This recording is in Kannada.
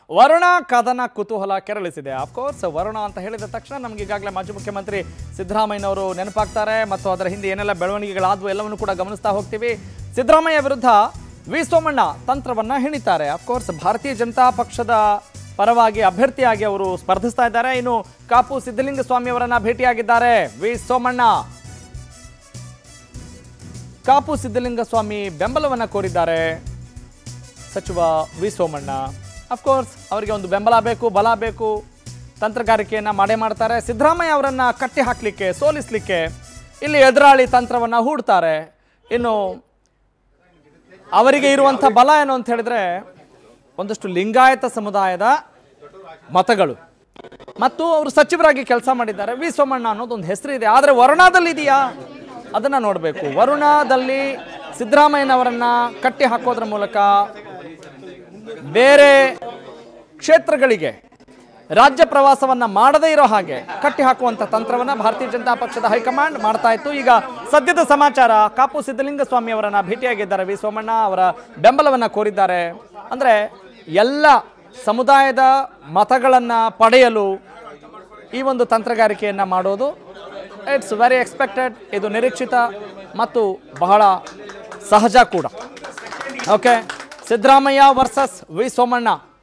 ವರುಣ ಕದನ ಕುತೂಹಲ ಕೆರಳಿಸಿದೆ ಅಫ್ಕೋರ್ಸ್ ವರುಣ ಅಂತ ಹೇಳಿದ ತಕ್ಷಣ ನಮ್ಗೆ ಈಗಾಗಲೇ ಮಾಜಿ ಮುಖ್ಯಮಂತ್ರಿ ಸಿದ್ದರಾಮಯ್ಯನವರು ನೆನಪಾಗ್ತಾರೆ ಮತ್ತು ಅದರ ಹಿಂದೆ ಏನೆಲ್ಲ ಬೆಳವಣಿಗೆಗಳಾದವು ಎಲ್ಲವನ್ನು ಕೂಡ ಗಮನಿಸ್ತಾ ಹೋಗ್ತೀವಿ ಸಿದ್ದರಾಮಯ್ಯ ವಿರುದ್ಧ ವಿ ಸೋಮಣ್ಣ ತಂತ್ರವನ್ನ ಹೆಣಿತಾರೆ ಅಫ್ಕೋರ್ಸ್ ಭಾರತೀಯ ಜನತಾ ಪಕ್ಷದ ಪರವಾಗಿ ಅಭ್ಯರ್ಥಿಯಾಗಿ ಅವರು ಸ್ಪರ್ಧಿಸ್ತಾ ಇದ್ದಾರೆ ಇನ್ನು ಕಾಪು ಸಿದ್ದಲಿಂಗ ಸ್ವಾಮಿ ಅವರನ್ನ ಭೇಟಿಯಾಗಿದ್ದಾರೆ ವಿ ಸೋಮಣ್ಣ ಕಾಪು ಸಿದ್ದಲಿಂಗ ಸ್ವಾಮಿ ಬೆಂಬಲವನ್ನ ಕೋರಿದ್ದಾರೆ ಸಚಿವ ವಿ ಸೋಮಣ್ಣ ಅಫ್ಕೋರ್ಸ್ ಅವರಿಗೆ ಒಂದು ಬೆಂಬಲ ಬೇಕು ಬಲ ಬೇಕು ತಂತ್ರಗಾರಿಕೆಯನ್ನು ಮಾಡೇ ಮಾಡ್ತಾರೆ ಸಿದ್ದರಾಮಯ್ಯ ಅವರನ್ನ ಕಟ್ಟಿ ಹಾಕಲಿಕ್ಕೆ ಸೋಲಿಸಲಿಕ್ಕೆ ಇಲ್ಲಿ ಎದುರಾಳಿ ತಂತ್ರವನ್ನು ಹೂಡ್ತಾರೆ ಇನ್ನು ಅವರಿಗೆ ಇರುವಂಥ ಬಲ ಏನು ಅಂತ ಹೇಳಿದ್ರೆ ಒಂದಷ್ಟು ಲಿಂಗಾಯತ ಸಮುದಾಯದ ಮತಗಳು ಮತ್ತು ಅವರು ಸಚಿವರಾಗಿ ಕೆಲಸ ಮಾಡಿದ್ದಾರೆ ವಿ ಸೋಮಣ್ಣ ಅನ್ನೋದೊಂದು ಹೆಸರಿದೆ ಆದರೆ ವರುಣಾದಲ್ಲಿ ಇದೆಯಾ ಅದನ್ನು ನೋಡಬೇಕು ವರುಣಾದಲ್ಲಿ ಸಿದ್ದರಾಮಯ್ಯನವರನ್ನ ಕಟ್ಟಿ ಹಾಕೋದ್ರ ಮೂಲಕ ಬೇರೆ ಕ್ಷೇತ್ರಗಳಿಗೆ ರಾಜ್ಯ ಪ್ರವಾಸವನ್ನ ಮಾಡದೇ ಇರೋ ಹಾಗೆ ಕಟ್ಟಿ ಹಾಕುವಂತ ತಂತ್ರವನ್ನ ಭಾರತೀಯ ಜನತಾ ಪಕ್ಷದ ಹೈಕಮಾಂಡ್ ಮಾಡ್ತಾ ಇತ್ತು ಈಗ ಸದ್ಯದ ಸಮಾಚಾರ ಕಾಪು ಸಿದ್ದಲಿಂಗ ಸ್ವಾಮಿ ಅವರನ್ನ ಭೇಟಿಯಾಗಿದ್ದಾರೆ ವಿ ಸೋಮಣ್ಣ ಅವರ ಬೆಂಬಲವನ್ನ ಕೋರಿದ್ದಾರೆ ಅಂದ್ರೆ ಎಲ್ಲ ಸಮುದಾಯದ ಮತಗಳನ್ನ ಪಡೆಯಲು ಈ ಒಂದು ತಂತ್ರಗಾರಿಕೆಯನ್ನ ಮಾಡೋದು ಇಟ್ಸ್ ವೆರಿ ಎಕ್ಸ್ಪೆಕ್ಟೆಡ್ ಇದು ನಿರೀಕ್ಷಿತ ಮತ್ತು ಬಹಳ ಸಹಜ ಕೂಡ okay Siddaramaiah versus V Somanna